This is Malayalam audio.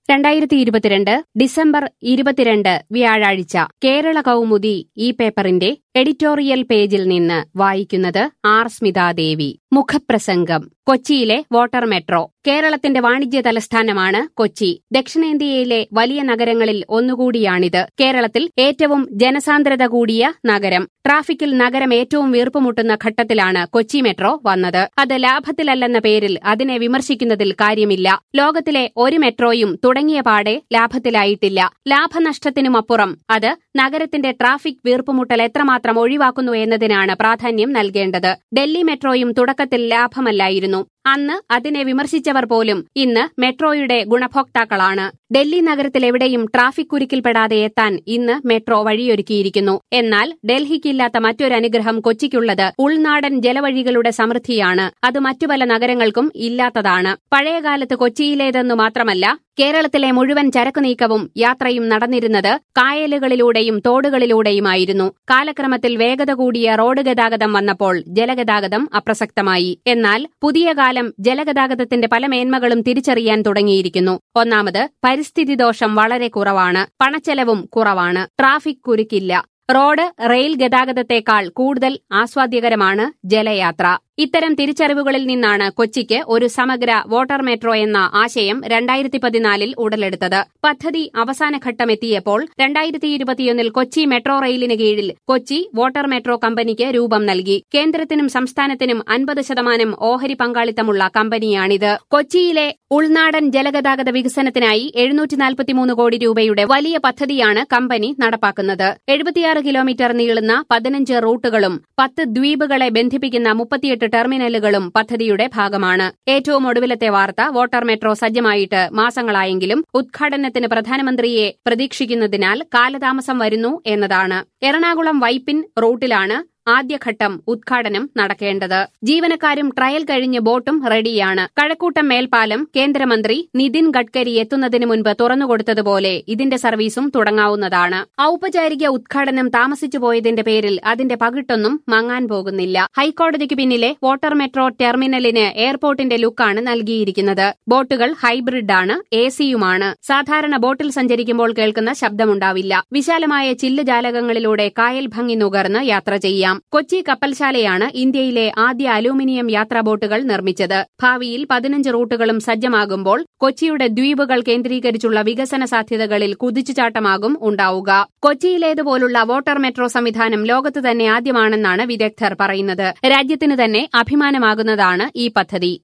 രണ്ടായിരത്തി ഇരുപത്തിരണ്ട് ഡിസംബർ ഇരുപത്തിരണ്ട് വ്യാഴാഴ്ച കേരള കൗമുദി ഈ പേപ്പറിന്റെ എഡിറ്റോറിയൽ പേജിൽ നിന്ന് വായിക്കുന്നത് ആർ സ്മിതാദേവി മുഖപ്രസംഗം കൊച്ചിയിലെ വാട്ടർ മെട്രോ കേരളത്തിന്റെ വാണിജ്യ തലസ്ഥാനമാണ് കൊച്ചി ദക്ഷിണേന്ത്യയിലെ വലിയ നഗരങ്ങളിൽ ഒന്നുകൂടിയാണിത് കേരളത്തിൽ ഏറ്റവും ജനസാന്ദ്രത കൂടിയ നഗരം ട്രാഫിക്കിൽ നഗരം ഏറ്റവും വീർപ്പുമുട്ടുന്ന ഘട്ടത്തിലാണ് കൊച്ചി മെട്രോ വന്നത് അത് ലാഭത്തിലല്ലെന്ന പേരിൽ അതിനെ വിമർശിക്കുന്നതിൽ കാര്യമില്ല ലോകത്തിലെ ഒരു മെട്രോയും തുടങ്ങിയ പാടെ ലാഭത്തിലായിട്ടില്ല ലാഭനഷ്ടത്തിനുമപ്പുറം അത് നഗരത്തിന്റെ ട്രാഫിക് വീർപ്പുമുട്ടൽ എത്രമാത്രം ഒഴിവാക്കുന്നു എന്നതിനാണ് പ്രാധാന്യം നൽകേണ്ടത് ഡൽഹി മെട്രോയും തുടക്കത്തിൽ ലാഭമല്ലായിരുന്നു അന്ന് അതിനെ വിമർശിച്ചവർ പോലും ഇന്ന് മെട്രോയുടെ ഗുണഭോക്താക്കളാണ് ഡൽഹി നഗരത്തിലെവിടെയും ട്രാഫിക് കുരുക്കിൽപ്പെടാതെ എത്താൻ ഇന്ന് മെട്രോ വഴിയൊരുക്കിയിരിക്കുന്നു എന്നാൽ ഡൽഹിക്കില്ലാത്ത മറ്റൊരു അനുഗ്രഹം കൊച്ചിക്കുള്ളത് ഉൾനാടൻ ജലവഴികളുടെ സമൃദ്ധിയാണ് അത് മറ്റു പല നഗരങ്ങൾക്കും ഇല്ലാത്തതാണ് പഴയകാലത്ത് കൊച്ചിയിലേതെന്നു മാത്രമല്ല കേരളത്തിലെ മുഴുവൻ ചരക്കു നീക്കവും യാത്രയും നടന്നിരുന്നത് കായലുകളിലൂടെയും തോടുകളിലൂടെയുമായിരുന്നു കാലക്രമത്തിൽ വേഗത കൂടിയ റോഡ് ഗതാഗതം വന്നപ്പോൾ ജലഗതാഗതം അപ്രസക്തമായി എന്നാൽ പുതിയ കാലം ജലഗതാഗതത്തിന്റെ പല മേന്മകളും തിരിച്ചറിയാൻ തുടങ്ങിയിരിക്കുന്നു ഒന്നാമത് പരിസ്ഥിതി ദോഷം വളരെ കുറവാണ് പണച്ചെലവും കുറവാണ് ട്രാഫിക് കുരുക്കില്ല റോഡ് റെയിൽ ഗതാഗതത്തെക്കാൾ കൂടുതൽ ആസ്വാദ്യകരമാണ് ജലയാത്ര ഇത്തരം തിരിച്ചറിവുകളിൽ നിന്നാണ് കൊച്ചിക്ക് ഒരു സമഗ്ര വാട്ടർ മെട്രോ എന്ന ആശയം രണ്ടായിരത്തി പതിനാലിൽ ഉടലെടുത്തത് പദ്ധതി അവസാന ഘട്ടമെത്തിയപ്പോൾ രണ്ടായിരത്തി ഇരുപത്തിയൊന്നിൽ കൊച്ചി മെട്രോ റെയിലിന് കീഴിൽ കൊച്ചി വാട്ടർ മെട്രോ കമ്പനിക്ക് രൂപം നൽകി കേന്ദ്രത്തിനും സംസ്ഥാനത്തിനും അൻപത് ശതമാനം ഓഹരി പങ്കാളിത്തമുള്ള കമ്പനിയാണിത് കൊച്ചിയിലെ ഉൾനാടൻ ജലഗതാഗത വികസനത്തിനായി എഴുന്നൂറ്റി നാൽപ്പത്തിമൂന്ന് കോടി രൂപയുടെ വലിയ പദ്ധതിയാണ് കമ്പനി നടപ്പാക്കുന്നത് എഴുപത്തിയാറ് കിലോമീറ്റർ നീളുന്ന പതിനഞ്ച് റൂട്ടുകളും പത്ത് ദ്വീപുകളെ ബന്ധിപ്പിക്കുന്ന മുപ്പത്തിയെട്ട് ടെർമിനലുകളും പദ്ധതിയുടെ ഭാഗമാണ് ഏറ്റവും ഒടുവിലത്തെ വാർത്ത വാട്ടർ മെട്രോ സജ്ജമായിട്ട് മാസങ്ങളായെങ്കിലും ഉദ്ഘാടനത്തിന് പ്രധാനമന്ത്രിയെ പ്രതീക്ഷിക്കുന്നതിനാൽ കാലതാമസം വരുന്നു എന്നതാണ് എറണാകുളം വൈപ്പിൻ റൂട്ടിലാണ് ആദ്യഘട്ടം ഉദ്ഘാടനം നടക്കേണ്ടത് ജീവനക്കാരും ട്രയൽ കഴിഞ്ഞ് ബോട്ടും റെഡിയാണ് കഴക്കൂട്ടം മേൽപ്പാലം കേന്ദ്രമന്ത്രി നിതിൻ ഗഡ്കരി എത്തുന്നതിന് മുൻപ് തുറന്നുകൊടുത്തതുപോലെ ഇതിന്റെ സർവീസും തുടങ്ങാവുന്നതാണ് ഔപചാരിക ഉദ്ഘാടനം താമസിച്ചു പോയതിന്റെ പേരിൽ അതിന്റെ പകിട്ടൊന്നും മങ്ങാൻ പോകുന്നില്ല ഹൈക്കോടതിക്ക് പിന്നിലെ വാട്ടർ മെട്രോ ടെർമിനലിന് എയർപോർട്ടിന്റെ ലുക്കാണ് നൽകിയിരിക്കുന്നത് ബോട്ടുകൾ ഹൈബ്രിഡാണ് എ സിയുമാണ് സാധാരണ ബോട്ടിൽ സഞ്ചരിക്കുമ്പോൾ കേൾക്കുന്ന ശബ്ദമുണ്ടാവില്ല വിശാലമായ ചില്ല് ജാലകങ്ങളിലൂടെ കായൽ ഭംഗി നുകർന്ന് യാത്ര ചെയ്യാം കൊച്ചി കപ്പൽശാലയാണ് ഇന്ത്യയിലെ ആദ്യ അലൂമിനിയം യാത്രാ ബോട്ടുകൾ നിർമ്മിച്ചത് ഭാവിയിൽ പതിനഞ്ച് റൂട്ടുകളും സജ്ജമാകുമ്പോൾ കൊച്ചിയുടെ ദ്വീപുകൾ കേന്ദ്രീകരിച്ചുള്ള വികസന സാധ്യതകളിൽ കുതിച്ചുചാട്ടമാകും ഉണ്ടാവുക കൊച്ചിയിലേതുപോലുള്ള വാട്ടർ മെട്രോ സംവിധാനം ലോകത്ത് തന്നെ ആദ്യമാണെന്നാണ് വിദഗ്ധർ പറയുന്നത് രാജ്യത്തിന് തന്നെ അഭിമാനമാകുന്നതാണ് ഈ പദ്ധതി